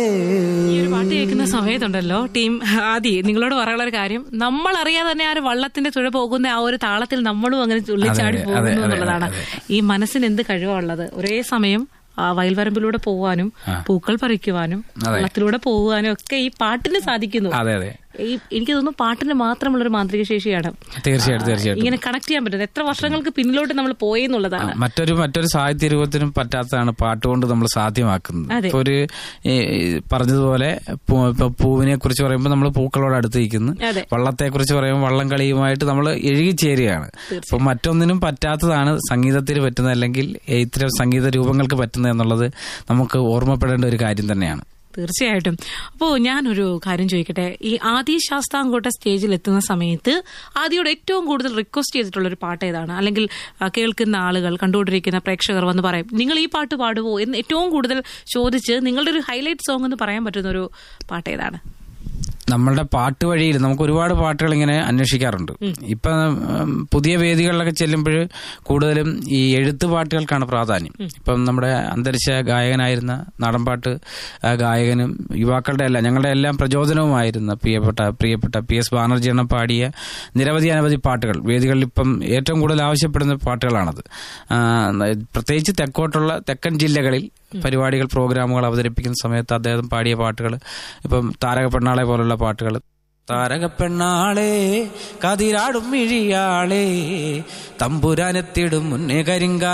ഈ ഒരു പാട്ട് കേൾക്കുന്ന സമയത്തുണ്ടല്ലോ ടീം ആദി നിങ്ങളോട് പറയാനുള്ള ഒരു കാര്യം നമ്മൾ അറിയാതെ തന്നെ ആ ഒരു വള്ളത്തിന്റെ തുഴ പോകുന്ന ആ ഒരു താളത്തിൽ നമ്മളും അങ്ങനെ തുള്ളിച്ചാടി അതെ, പോകുന്നു അതെ, എന്നുള്ളതാണ് ഈ മനസ്സിന് എന്ത് കഴിവാണുള്ളത് ഒരേ സമയം ആ വയൽവരമ്പിലൂടെ പോവാനും പൂക്കൾ പറിക്കുവാനും വള്ളത്തിലൂടെ പോകാനും ഒക്കെ ഈ പാട്ടിന് സാധിക്കുന്നു അതെ അതെ ഈ എനിക്ക് തോന്നുന്നു പാട്ടിന് മാത്രമുള്ള ഒരു മാന്ത്രിക ശേഷിയാണ് തീർച്ചയായിട്ടും തീർച്ചയായിട്ടും ഇങ്ങനെ കണക്ട് ചെയ്യാൻ പറ്റുന്നത് എത്ര വർഷങ്ങൾക്ക് പിന്നിലോട്ട് നമ്മൾ പോയെന്നുള്ളതാണ് മറ്റൊരു മറ്റൊരു സാഹിത്യ രൂപത്തിനും പറ്റാത്തതാണ് പാട്ടുകൊണ്ട് നമ്മൾ സാധ്യമാക്കുന്നത് അതെ. ഇപ്പൊ ഒരു ഈ, പറഞ്ഞതുപോലെ പൂ- ഇപ്പൊ പൂവിനെ കുറിച്ച് പറയുമ്പോൾ നമ്മൾ പൂക്കളോട് അടുത്ത് നിൽക്കുന്നു അതെ. വള്ളത്തെ കുറിച്ച് പറയുമ്പോൾ വള്ളം കളിയുമായിട്ട് നമ്മൾ എഴുകിച്ചേരുകയാണ് അപ്പൊ മറ്റൊന്നിനും പറ്റാത്തതാണ് സംഗീതത്തിന് പറ്റുന്നത് അല്ലെങ്കിൽ ഇത്തരം സംഗീത രൂപങ്ങൾക്ക് പറ്റുന്നത് എന്നുള്ളത് നമുക്ക് ഓർമ്മപ്പെടേണ്ട ഒരു കാര്യം തന്നെയാണ് തീർച്ചയായിട്ടും അപ്പോ ഞാനൊരു കാര്യം ചോദിക്കട്ടെ ഈ ആദി ശാസ്താംകോട്ട സ്റ്റേജിൽ എത്തുന്ന സമയത്ത് ആദിയോട് ഏറ്റവും കൂടുതൽ റിക്വസ്റ്റ് ചെയ്തിട്ടുള്ള ഒരു പാട്ട് ഏതാണ് അല്ലെങ്കിൽ ആ, കേൾക്കുന്ന ആളുകൾ കണ്ടുകൊണ്ടിരിക്കുന്ന പ്രേക്ഷകർ വന്ന് പറയും നിങ്ങൾ ഈ പാട്ട് പാടുവോ എന്ന് ഏറ്റവും കൂടുതൽ ചോദിച്ച് നിങ്ങളുടെ ഒരു ഹൈലൈറ്റ് സോങ് എന്ന് പറയാൻ പറ്റുന്ന ഒരു പാട്ട് ഏതാണ് നമ്മളുടെ പാട്ട് വഴിയിൽ നമുക്ക് ഒരുപാട് പാട്ടുകൾ ഇങ്ങനെ അന്വേഷിക്കാറുണ്ട് ഇപ്പൊ ഉം, പുതിയ വേദികളിലൊക്കെ ചെല്ലുമ്പോൾ കൂടുതലും ഈ എഴുത്ത് പാട്ടുകൾക്കാണ് പ്രാധാന്യം ഇപ്പം നമ്മുടെ അന്തരിച്ച ഗായകനായിരുന്ന നാടൻപാട്ട് ആ, ഗായകനും യുവാക്കളുടെ എല്ലാം ഞങ്ങളുടെ എല്ലാം പ്രചോദനവുമായിരുന്ന പ്രിയപ്പെട്ട പ്രിയപ്പെട്ട പി എസ് ബാനർജി എണ്ണം പാടിയ നിരവധി അനവധി പാട്ടുകൾ വേദികളിൽ ഇപ്പം ഏറ്റവും കൂടുതൽ ആവശ്യപ്പെടുന്ന പാട്ടുകളാണത് ആ, പ്രത്യേകിച്ച് തെക്കോട്ടുള്ള തെക്കൻ ജില്ലകളിൽ പരിപാടികൾ പ്രോഗ്രാമുകൾ അവതരിപ്പിക്കുന്ന സമയത്ത് അദ്ദേഹം പാടിയ പാട്ടുകൾ ഇപ്പം താരക പെണ്ണാളെ പോലുള്ള പാട്ടുകൾ താരക പെണ്ണാളെ കതിരാടും മിഴിയാളെ തമ്പുരാനെത്തിടും മുന്നേ കരിങ്കാ